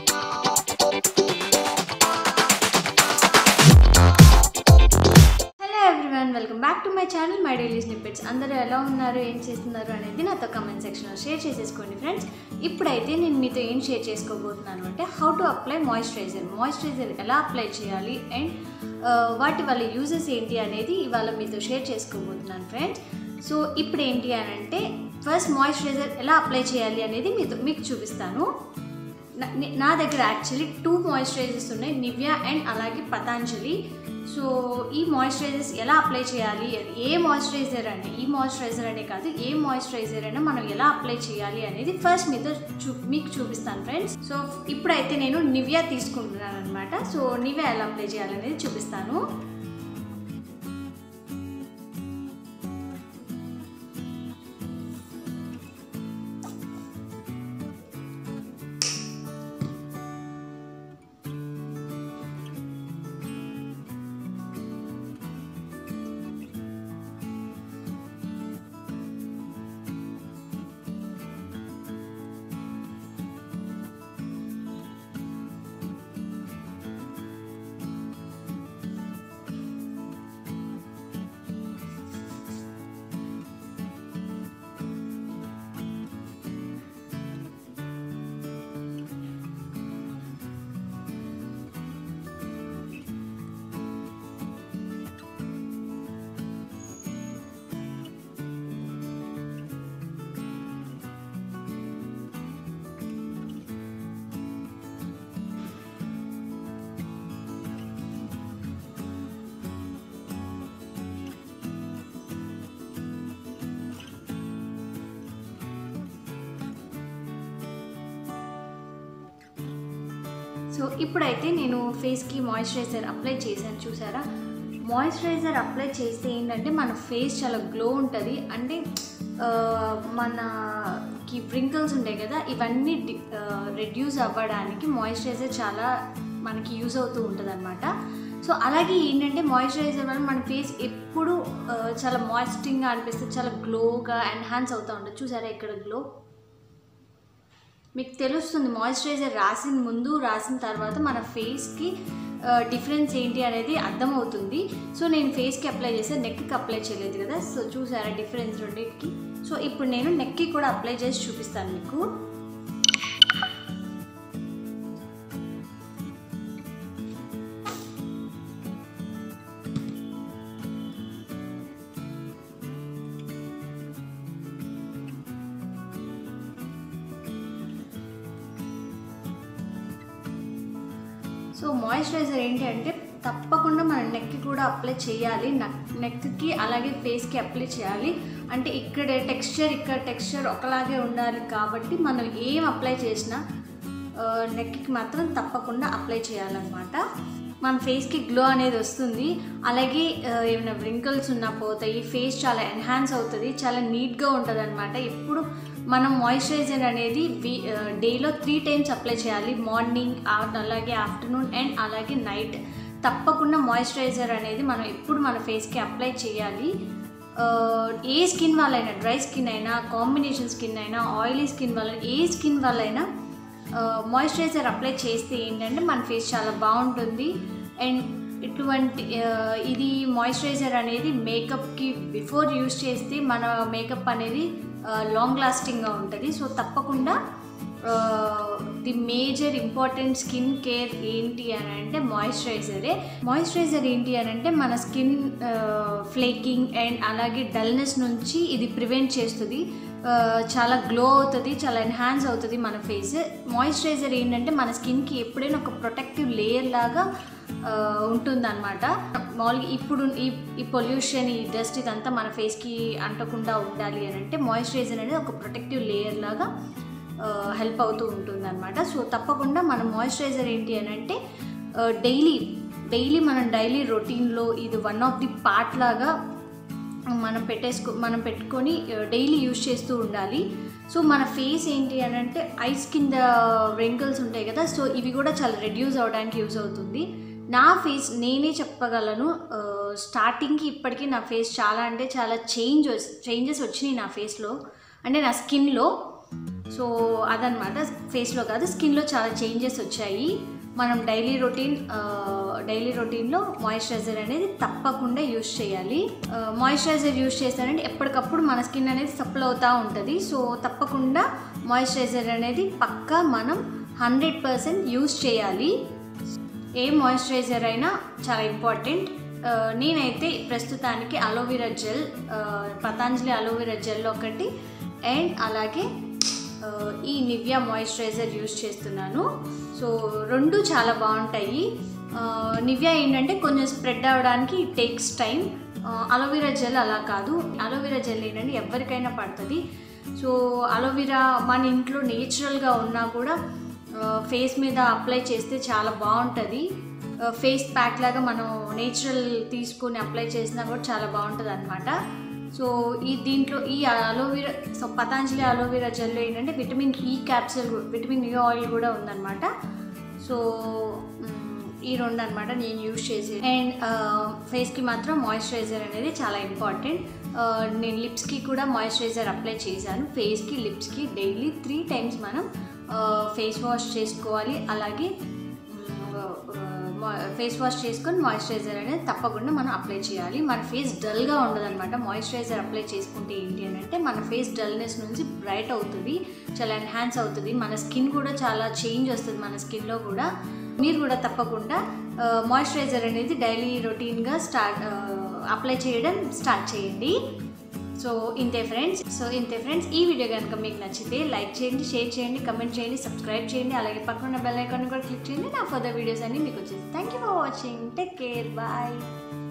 hello everyone welcome back to my channel my daily snippets అందరూ ఎలా ఉన్నారు ఏం చేస్తున్నారు అనేది నాతో కమెంట్ సెక్షన్లో షేర్ చేసేసుకోండి ఫ్రెండ్స్ ఇప్పుడైతే నేను మీతో ఏం షేర్ చేసుకోబోతున్నాను అంటే how to apply moisturiser moisturiser ఎలా అప్లై చేయాలి అండ్ వాటి వల్ల యూజెస్ ఏంటి అనేది ఇవాళ మీతో షేర్ చేసుకోబోతున్నాను ఫ్రెండ్స్ సో ఇప్పుడు ఏంటి అని అంటే ఫస్ట్ మాయిశ్చరైజర్ ఎలా అప్లై చేయాలి అనేది మీతో మీకు చూపిస్తాను నా- నే- నా దగ్గర యాక్చువల్లీ టూ మాయిశ్చరైజర్స్ ఉన్నాయి నివ్యా అండ్ అలాగే పతాంజలి సో ఈ మాయిశ్చరైజర్స్ ఎలా అప్లై చేయాలి ఏ మాయిశ్చరైజర్ అని ఈ మాయిశ్చరైజర్ అనే కాదు ఏ మాయిశ్చరైజర్ అయినా మనం ఎలా అప్లై చేయాలి అనేది ఫస్ట్ మీతో చూ మీకు చూపిస్తాను ఫ్రెండ్స్ సో ఇప్పుడైతే నేను నివ్యా తీసుకుంటున్నాను అనమాట సో నివ్యా ఎలా అప్లై చేయాలి అనేది చూపిస్తాను సో ఇప్పుడైతే నేను ఫేస్కి మాయిశ్చరైజర్ అప్లై చేశాను చూసారా మాయిశ్చరైజర్ అప్లై చేస్తే ఏంటంటే మన ఫేస్ చాలా గ్లో ఉంటుంది అంటే ఆ, మనకి వ్రింకిల్స్ ఉంటాయి కదా ఇవన్నీ రెడ్యూస్ అవ్వడానికి మాయిశ్చరైజర్ చాలా మనకి యూజ్ అవుతూ ఉంటుంది అనమాట సో అలాగే ఏంటంటే మాయిశ్చరైజర్ వల్ల మన ఫేస్ ఎప్పుడు ఆ, చాలా మాయిస్టింగ్గా అనిపిస్తుంది చాలా గ్లోగా ఎన్హాన్స్ అవుతూ ఉంటుంది చూసారా ఇక్కడ గ్లో మీకు తెలుస్తుంది మాయిశ్చరైజర్ రాసిన ముందు రాసిన తర్వాత మన ఫేస్కి డిఫరెన్స్ ఏంటి అనేది అర్థమవుతుంది సో నేను ఫేస్కి అప్లై చేస్తే నెక్కి అప్లై చేయలేదు కదా సో చూసారా డిఫరెన్స్ రెండింటికి సో ఇప్పుడు నేను నెక్కి కూడా అప్లై చేసి చూపిస్తాను మీకు సో మాయిశ్చరైజర్ ఏంటి అంటే తప్పకుండా మన నెక్కి కూడా అప్లై చేయాలి నెక్కి అలాగే ఫేస్కి అప్లై చేయాలి అంటే ఇక్కడ టెక్స్చర్ ఇక్కడ టెక్స్చర్ ఒకలాగే ఉండాలి కాబట్టి మనం ఏం అప్లై చేసినా నెక్కి మాత్రం తప్పకుండా అప్లై చేయాలన్నమాట మన ఫేస్కి గ్లో అనేది వస్తుంది అలాగే ఆ, ఏమైనా వ్రింకిల్స్ ఉన్నా పోతాయి ఫేస్ చాలా ఎన్హాన్స్ అవుతుంది చాలా నీట్గా ఉంటుంది అనమాట ఎప్పుడు మనం మాయిశ్చరైజర్ అనేది డేలో త్రీ టైమ్స్ అప్లై చేయాలి మార్నింగ్ అలాగే ఆఫ్టర్నూన్ అండ్ అలాగే నైట్ తప్పకుండా మాయిశ్చరైజర్ అనేది మనం ఎప్పుడు మన ఫేస్కి అప్లై చేయాలి ఆ, ఏ స్కిన్ వాళ్ళైనా డ్రై స్కిన్ అయినా కాంబినేషన్ స్కిన్ అయినా ఆయిలీ స్కిన్ వాళ్ళైనా ఏ స్కిన్ వాళ్ళైనా మాయిశ్చరైజర్ అప్లై చేస్తే ఏంటంటే మన ఫేస్ చాలా బాగుంటుంది అండ్ ఇటువంటి ఆ, ఇది మాయిశ్చరైజర్ అనేది మేకప్కి బిఫోర్ యూస్ చేస్తే మన మేకప్ అనేది లాంగ్ లాస్టింగ్గా ఉంటుంది సో తప్పకుండా the major important skin care ఏంటి అని అంటే మాయిశ్చరైజరే మాయిశ్చరైజర్ ఏంటి అని అంటే మన స్కిన్ ఫ్లేకింగ్ అండ్ అలాగే డల్నెస్ నుంచి ఇది ప్రివెంట్ చేస్తుంది ఆ, చాలా గ్లో అవుతుంది చాలా ఎన్హాన్స్ అవుతుంది మన ఫేస్ మాయిశ్చరైజర్ ఏంటంటే మన స్కిన్కి ఎప్పుడైనా ఒక ప్రొటెక్టివ్ లేయర్ లాగా ఉంటుందన్నమాట మామూలుగా ఇప్పుడు ఈ ఈ పొల్యూషన్ ఈ డస్ట్ ఇదంతా మన ఫేస్కి అంటకుండా ఉండాలి అని అంటే మాయిశ్చరైజర్ అనేది ఒక ప్రొటెక్టివ్ లేయర్ లాగా హెల్ప్ అవుతూ ఉంటుంది అనమాట సో తప్పకుండా మన మాయిశ్చరైజర్ ఏంటి అని అంటే డైలీ డైలీ మనం డైలీ రొటీన్లో ఇది వన్ ఆఫ్ ది పార్ట్ లాగా మనం పెట్టేసుకో మనం పెట్టుకొని డైలీ యూజ్ చేస్తూ ఉండాలి సో మన ఫేస్ ఏంటి అని అంటే ఐస్ కింద వ్రింకిల్స్ ఉంటాయి కదా సో ఇవి కూడా చాలా రెడ్యూస్ అవడానికి యూజ్ అవుతుంది నా ఫేస్ నేనే చెప్పగలను ఆ, స్టార్టింగ్కి ఇప్పటికీ నా ఫేస్ చాలా అంటే చాలా చేంజ్ చేంజెస్ వచ్చినాయి నా ఫేస్లో అంటే నా స్కిన్లో సో అదనమాట ఫేస్లో కాదు స్కిన్లో చాలా చేంజెస్ వచ్చాయి మనం డైలీ రొటీన్ డైలీ రొటీన్లో మాయిశ్చరైజర్ అనేది తప్పకుండా యూస్ చేయాలి మాయిశ్చరైజర్ యూస్ చేస్తారంటే ఎప్పటికప్పుడు మన స్కిన్ అనేది సప్లై అవుతూ ఉంటుంది సో తప్పకుండా మాయిశ్చరైజర్ అనేది పక్కా మనం హండ్రెడ్ పర్సెంట్ యూస్ చేయాలి ఏ మాయిశ్చరైజర్ అయినా చాలా ఇంపార్టెంట్ ఆ, నేనైతే ప్రస్తుతానికి అలోవెరా జెల్ ఆ, పతాంజలి అలోవెరా జెల్ ఒకటి అండ్ అలాగే ఆ, ఈ నివ్యా మాయిశ్చరైజర్ యూస్ చేస్తున్నాను సో రెండు చాలా బాగుంటాయి ఆ, నివ్యా ఏంటంటే కొంచెం స్ప్రెడ్ అవ్వడానికి టేక్స్ టైం అలోవెరా జెల్ అలా కాదు అలోవెరా జెల్ ఏంటంటే ఎవరికైనా పడుతుంది సో అలోవెరా మన ఇంట్లో నేచురల్గా ఉన్నా కూడా ఫేస్ మీద అప్లై చేస్తే చాలా బాగుంటుంది ఫేస్ ప్యాక్ లాగా మనం నేచురల్ తీసుకొని అప్లై చేసినా కూడా చాలా బాగుంటుంది అనమాట సో ఈ దీంట్లో ఈ aloe vera so Patanjali aloe vera gel ఏంటంటే vitamin E capsule vitamin E oil కూడా ఉందన్నమాట సో మ్, ఈ రెండు అనమాట నేను యూజ్ చేసేది అండ్ ఫేస్కి మాత్రం మాయిశ్చరైజర్ అనేది చాలా ఇంపార్టెంట్ నేను లిప్స్కి కూడా మాయిశ్చరైజర్ అప్లై చేశాను ఫేస్కి లిప్స్కి డైలీ త్రీ టైమ్స్ మనం ఫేస్ వాష్ చేసుకోవాలి అలాగే ఫేస్ వాష్ చేసుకొని మాయిశ్చరైజర్ అనేది తప్పకుండా మనం అప్లై చేయాలి మన ఫేస్ డల్గా ఉండదన్నమాట మాయిశ్చరైజర్ అప్లై చేసుకుంటే ఏంటి అని అంటే మన ఫేస్ డల్నెస్ నుంచి బ్రైట్ అవుతుంది చాలా ఎన్హాన్స్ అవుతుంది మన స్కిన్ కూడా చాలా చేంజ్ వస్తుంది మన స్కిన్లో కూడా మీరు కూడా తప్పకుండా మాయిశ్చరైజర్ అనేది డైలీ రొటీన్గా స్టార్ట్ అప్లై చేయడం స్టార్ట్ చేయండి సో ఇంతే ఫ్రెండ్స్ సో ఇంతే ఫ్రెండ్స్ ఈ వీడియో కనుక మీకు నచ్చితే లైక్ చేయండి షేర్ చేయండి కమెంట్ చేయండి సబ్స్క్రైబ్ చేయండి అలాగే పక్కన బెల్ ఐకాన్ కూడా క్లిక్ చేయండి నా ఫర్దర్ వీడియోస్ అన్ని మీకు వచ్చేసి thank you for watching take care bye